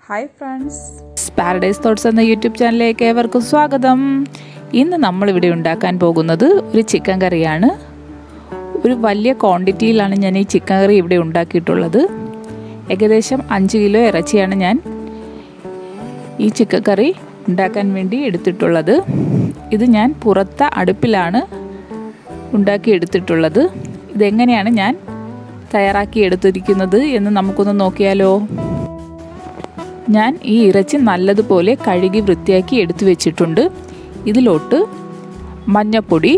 hi friends Paradise Thoughts എന്ന YouTube ചാനലിലേക്ക് ഏവർക്കും സ്വാഗതം ഇന്ന് നമ്മളിവിടെ ഉണ്ടാക്കാൻ പോകുന്നത് ഒരു ചിക്കൻ കറിയാണ് ഒരു വലിയ ക്വാണ്ടിറ്റിയിലാണ് ഞാൻ ഈ ചിക്കൻ കറി ഇവിടെ ഉണ്ടാക്കിയിട്ടുള്ളത് ഏകദേശം അഞ്ച് കിലോ ഇറച്ചിയാണ് ഞാൻ ഈ ചിക്കൻ കറി ഉണ്ടാക്കാൻ വേണ്ടി എടുത്തിട്ടുള്ളത് ഇത് ഞാൻ പുറത്ത അടുപ്പിലാണ് ഉണ്ടാക്കി എടുത്തിട്ടുള്ളത് ഇതെങ്ങനെയാണ് ഞാൻ തയ്യാറാക്കി എടുത്തിരിക്കുന്നത് എന്ന് നമുക്കൊന്ന് നോക്കിയാലോ ഞാൻ ഈ ഇറച്ചി നല്ലതുപോലെ കഴുകി വൃത്തിയാക്കി എടുത്തു വെച്ചിട്ടുണ്ട് ഇതിലോട്ട് മഞ്ഞപ്പൊടി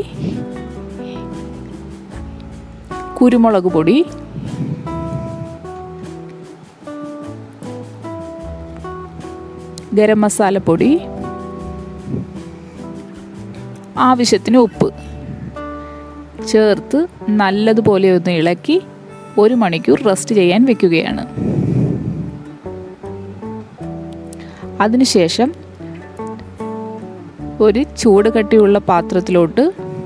കുരുമുളക് പൊടി ഗരം മസാലപ്പൊടി ആവശ്യത്തിന് ഉപ്പ് ചേർത്ത് നല്ലതുപോലെ ഒന്ന് ഇളക്കി ഒരു മണിക്കൂർ റെസ്റ്റ് ചെയ്യാൻ വെക്കുകയാണ് അതിനുശേഷം ഒരു ചൂട് കട്ടിയുള്ള പാത്രത്തിലോട്ട്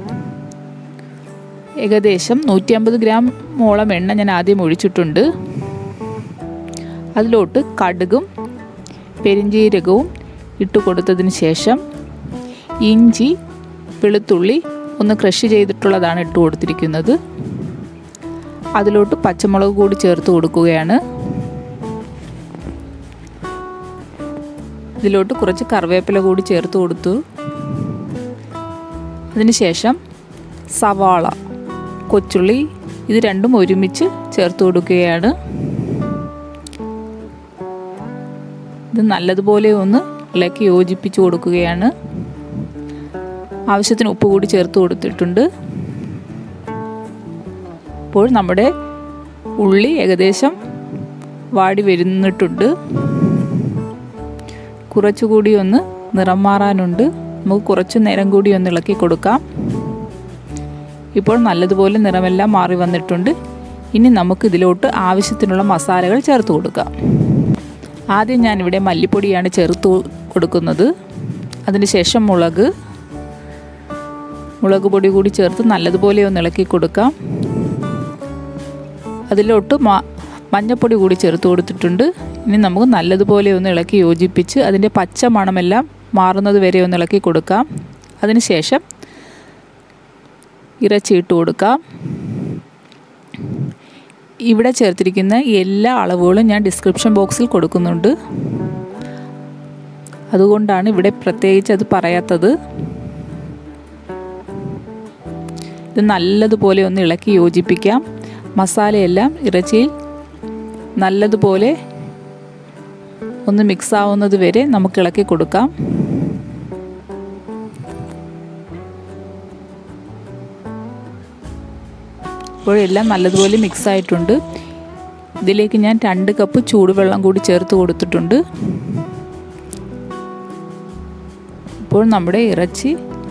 ഏകദേശം നൂറ്റി അമ്പത് ഗ്രാം മോളം എണ്ണ ഞാൻ ആദ്യം ഒഴിച്ചിട്ടുണ്ട് അതിലോട്ട് കടുകും പെരിഞ്ജീരകവും ഇട്ട് കൊടുത്തതിന് ശേഷം ഇഞ്ചി വെളുത്തുള്ളി ഒന്ന് ക്രഷ് ചെയ്തിട്ടുള്ളതാണ് ഇട്ട് കൊടുത്തിരിക്കുന്നത് അതിലോട്ട് പച്ചമുളക് കൂടി ചേർത്ത് കൊടുക്കുകയാണ് ഇതിലോട്ട് കുറച്ച് കറിവേപ്പില കൂടി ചേർത്ത് കൊടുത്തു അതിനുശേഷം സവാള കൊച്ചുള്ളി ഇത് രണ്ടും ഒരുമിച്ച് ചേർത്ത് കൊടുക്കുകയാണ് ഇത് നല്ലതുപോലെ ഒന്ന് ഇളക്കി യോജിപ്പിച്ച് കൊടുക്കുകയാണ് ആവശ്യത്തിന് ഉപ്പ് കൂടി ചേർത്ത് കൊടുത്തിട്ടുണ്ട് ഇപ്പോൾ നമ്മുടെ ഉള്ളി ഏകദേശം വാടി വരുന്നിട്ടുണ്ട് കുറച്ചുകൂടി ഒന്ന് നിറം മാറാനുണ്ട് നമുക്ക് കുറച്ച് നേരം കൂടി ഒന്ന് ഇളക്കി കൊടുക്കാം ഇപ്പോൾ നല്ലതുപോലെ നിറമെല്ലാം മാറി വന്നിട്ടുണ്ട് ഇനി നമുക്ക് ഇതിലോട്ട് ആവശ്യത്തിനുള്ള മസാലകൾ ചേർത്ത് കൊടുക്കാം ആദ്യം ഞാനിവിടെ മല്ലിപ്പൊടിയാണ് ചേർത്ത് കൊടുക്കുന്നത് അതിനുശേഷം മുളക് മുളക് പൊടി കൂടി ചേർത്ത് നല്ലതുപോലെ ഒന്ന് ഇളക്കി കൊടുക്കാം അതിലോട്ട് മഞ്ഞപ്പൊടി കൂടി ചേർത്ത് കൊടുത്തിട്ടുണ്ട് ഇനി നമുക്ക് നല്ലതുപോലെ ഒന്ന് ഇളക്കി യോജിപ്പിച്ച് അതിൻ്റെ പച്ച മണമെല്ലാം മാറുന്നത് വരെ ഒന്ന് ഇളക്കി കൊടുക്കാം അതിനുശേഷം ഇറച്ചി ഇട്ട് കൊടുക്കാം ഇവിടെ ചേർത്തിരിക്കുന്ന എല്ലാ അളവുകളും ഞാൻ ഡിസ്ക്രിപ്ഷൻ ബോക്സിൽ കൊടുക്കുന്നുണ്ട് അതുകൊണ്ടാണ് ഇവിടെ പ്രത്യേകിച്ച് അത് പറയാത്തത് ഇത് നല്ലതുപോലെ ഒന്ന് ഇളക്കി യോജിപ്പിക്കാം മസാലയെല്ലാം ഇറച്ചിയിൽ നല്ലതുപോലെ ഒന്ന് മിക്സ് ആവുന്നത് വരെ നമുക്ക് ഇളക്കി കൊടുക്കാം ഇപ്പോഴെല്ലാം നല്ലതുപോലെ മിക്സ് ആയിട്ടുണ്ട് ഇതിലേക്ക് ഞാൻ രണ്ട് കപ്പ് ചൂടുവെള്ളം കൂടി ചേർത്ത് കൊടുത്തിട്ടുണ്ട് ഇപ്പോൾ നമ്മുടെ ഇറച്ചി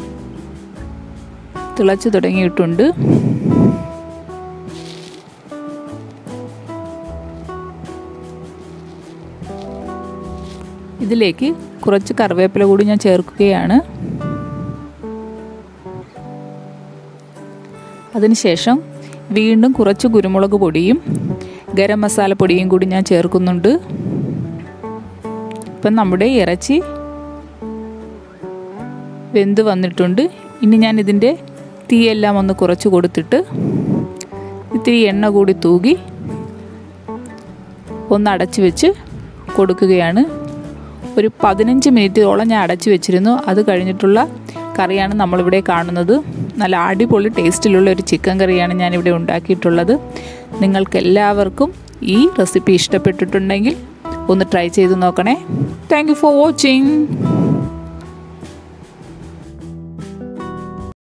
തിളച്ച് തുടങ്ങിയിട്ടുണ്ട് ഇതിലേക്ക് കുറച്ച് കറിവേപ്പില കൂടി ഞാൻ ചേർക്കുകയാണ് അതിനുശേഷം വീണ്ടും കുറച്ച് കുരുമുളക് പൊടിയും ഗരം മസാല പൊടിയും കൂടി ഞാൻ ചേർക്കുന്നുണ്ട് ഇപ്പം നമ്മുടെ ഇറച്ചി വെന്ത് വന്നിട്ടുണ്ട് ഇനി ഞാൻ ഇതിൻ്റെ തീയെല്ലാം ഒന്ന് കുറച്ച് കൊടുത്തിട്ട് ഇത്തിരി എണ്ണ കൂടി തൂകി ഒന്ന് അടച്ചു വെച്ച് കൊടുക്കുകയാണ് ഒരു പതിനഞ്ച് മിനിറ്റോളം ഞാൻ അടച്ചു വെച്ചിരുന്നു അത് കഴിഞ്ഞിട്ടുള്ള കറിയാണ് നമ്മളിവിടെ കാണുന്നത് നല്ല അടിപൊളി ടേസ്റ്റിലുള്ള ഒരു ചിക്കൻ കറിയാണ് ഞാനിവിടെ ഉണ്ടാക്കിയിട്ടുള്ളത് നിങ്ങൾക്ക് എല്ലാവർക്കും ഈ റെസിപ്പി ഇഷ്ടപ്പെട്ടിട്ടുണ്ടെങ്കിൽ ഒന്ന് ട്രൈ ചെയ്ത് നോക്കണേ താങ്ക് ഫോർ വാച്ചിങ്